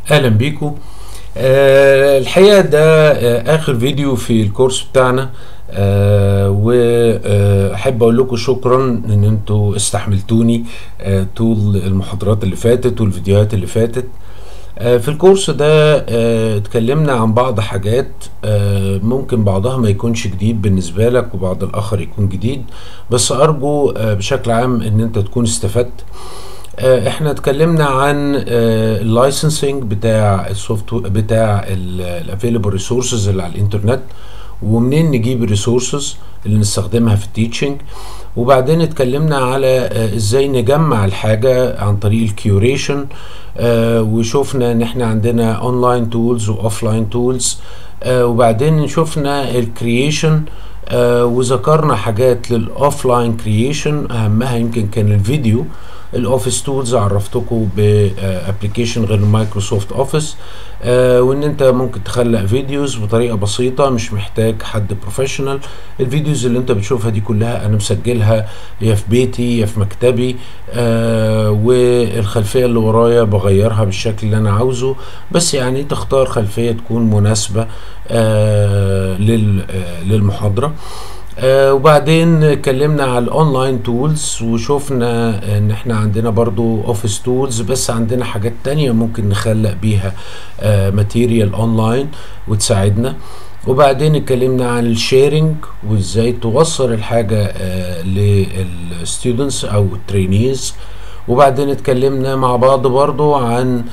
اهلا بيكم آه الحقيقه ده آه اخر فيديو في الكورس بتاعنا آه واحب اقول لكم شكرا ان انتوا استحملتوني آه طول المحاضرات اللي فاتت والفيديوهات اللي فاتت آه في الكورس ده آه اتكلمنا عن بعض حاجات آه ممكن بعضها ما يكونش جديد بالنسبة لك وبعض الآخر يكون جديد بس أرجو آه بشكل عام إن أنت تكون استفدت آه احنا اتكلمنا عن اللايسنسنج بتاع السوفت بتاع الافيلبل ريسورسز اللي على الانترنت ومنين نجيب الريسورسز اللي نستخدمها في التيتشنج وبعدين اتكلمنا على آه ازاي نجمع الحاجة عن طريق الكيوريشن آه وشوفنا ان احنا عندنا اونلاين تولز واوفلاين تولز وبعدين شفنا الكرييشن آه وذكرنا حاجات للاوفلاين كرييشن اهمها يمكن كان الفيديو الاوفيس تولز عرفتكم بابلكيشن غير مايكروسوفت اوفيس آه وان انت ممكن تخلق فيديوز بطريقه بسيطه مش محتاج حد بروفيشنال الفيديوز اللي انت بتشوفها دي كلها انا مسجلها يا في بيتي يا في مكتبي آه والخلفيه اللي ورايا بغيرها بالشكل اللي انا عاوزه بس يعني تختار خلفيه تكون مناسبه آه للمحاضره آه وبعدين اتكلمنا على الاونلاين تولز وشوفنا ان احنا عندنا برضو اوفيس تولز بس عندنا حاجات تانية ممكن نخلق بيها آه ماتيريال اونلاين وتساعدنا وبعدين اتكلمنا عن الشيرنج وازاي توصل الحاجة آه للستودنتس او الترينيز وبعدين اتكلمنا مع بعض برضو عن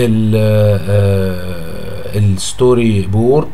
الستوري بورد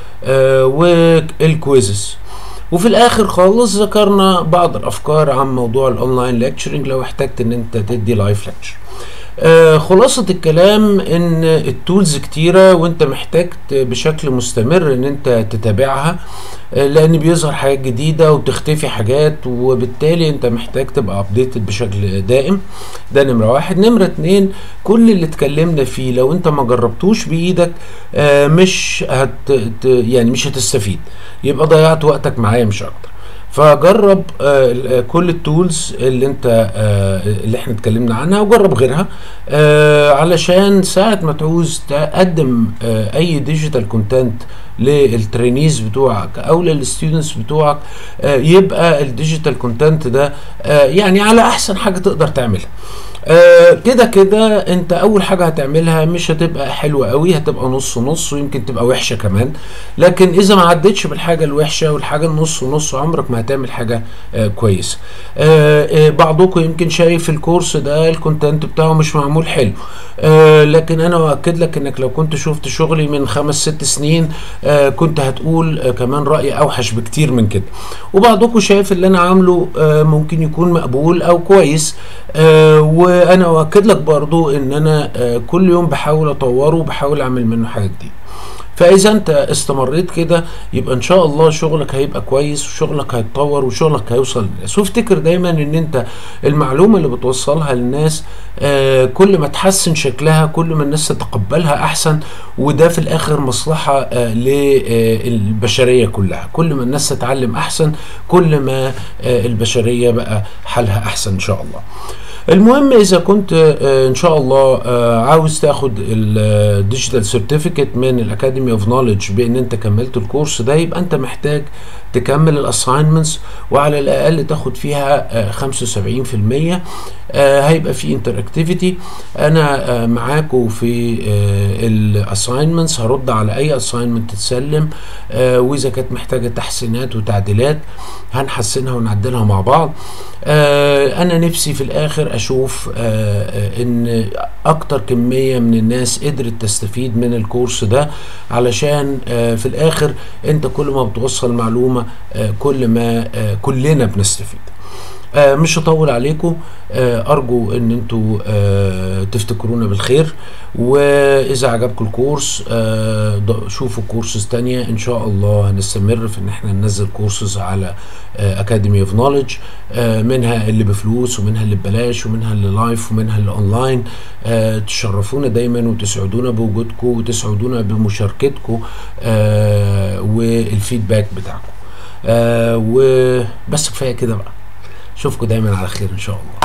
والكويزز وفي الاخر خالص ذكرنا بعض الافكار عن موضوع الاونلاين ليكتشرنج لو احتجت ان انت تدي لايف ليكتشر آه خلاصة الكلام ان التولز كتيرة وانت محتاج بشكل مستمر ان انت تتابعها آه لان بيظهر حاجات جديدة وبتختفي حاجات وبالتالي انت محتاج تبقى ابديتد بشكل دائم ده نمرة واحد نمرة اتنين كل اللي اتكلمنا فيه لو انت ما جربتوش بايدك آه مش هت يعني مش هتستفيد يبقى ضيعت وقتك معايا مش اكتر فجرب آه كل التولز اللي انت آه اللي احنا اتكلمنا عنها وجرب غيرها آه علشان ساعة ما تعوز تقدم اي ديجيتال كونتنت للترينيز بتوعك او للستودنتس بتوعك يبقى الديجيتال كونتنت ده يعني على احسن حاجة تقدر تعملها آه كده كده انت اول حاجة هتعملها مش هتبقى حلوة قوي هتبقى نص نص ويمكن تبقى وحشة كمان لكن اذا ما عدتش بالحاجة الوحشة والحاجة النص ونص عمرك ما هتعمل حاجة آه كويسة آه آه بعضكم يمكن شايف الكورس ده الكونتنت بتاعه مش معمول حلو آه لكن انا اؤكد لك انك لو كنت شفت شغلي من خمس ست سنين آه كنت هتقول آه كمان رأي اوحش بكتير من كده وبعضكم شايف اللي انا عامله آه ممكن يكون مقبول او كويس آه وانا اؤكد لك برضو ان انا آه كل يوم بحاول اطوره وبحاول اعمل منه حاجه جديده فاذا انت استمريت كده يبقى ان شاء الله شغلك هيبقى كويس وشغلك هيتطور وشغلك هيوصل للناس وافتكر دايما ان انت المعلومه اللي بتوصلها للناس آه كل ما تحسن شكلها كل ما الناس تتقبلها احسن وده في الاخر مصلحه آه للبشريه كلها كل ما الناس تتعلم احسن كل ما آه البشريه بقى حالها احسن ان شاء الله المهم اذا كنت ان شاء الله عاوز تاخد الديجيتال سيرتيفيكت من الاكاديمي اوف نوليدج بان انت كملت الكورس ده يبقى انت محتاج تكمل الاساينمنتس وعلى الاقل تاخد فيها 75% هيبقى في انتراكتيفيتي انا معاكم في الاساينمنتس هرد على اي اساينمنت تتسلم واذا كانت محتاجه تحسينات وتعديلات هنحسنها ونعدلها مع بعض انا نفسي في الاخر اشوف ان اكتر كميه من الناس قدرت تستفيد من الكورس ده علشان في الاخر انت كل ما بتوصل معلومه كل ما كلنا بنستفيد آه مش هطول عليكم آه ارجو ان انتوا آه تفتكرونا بالخير واذا عجبكم الكورس شوفوا كورسز تانية ان شاء الله هنستمر في ان احنا ننزل كورسز على اكاديمي اوف نوليدج منها اللي بفلوس ومنها اللي ببلاش ومنها اللي لايف ومنها اللي اونلاين تشرفونا دايما وتسعدونا بوجودكم وتسعدونا بمشاركتكم والفيدباك بتاعكم وبس كفايه كده بقى اشوفكم دايما على خير ان شاء الله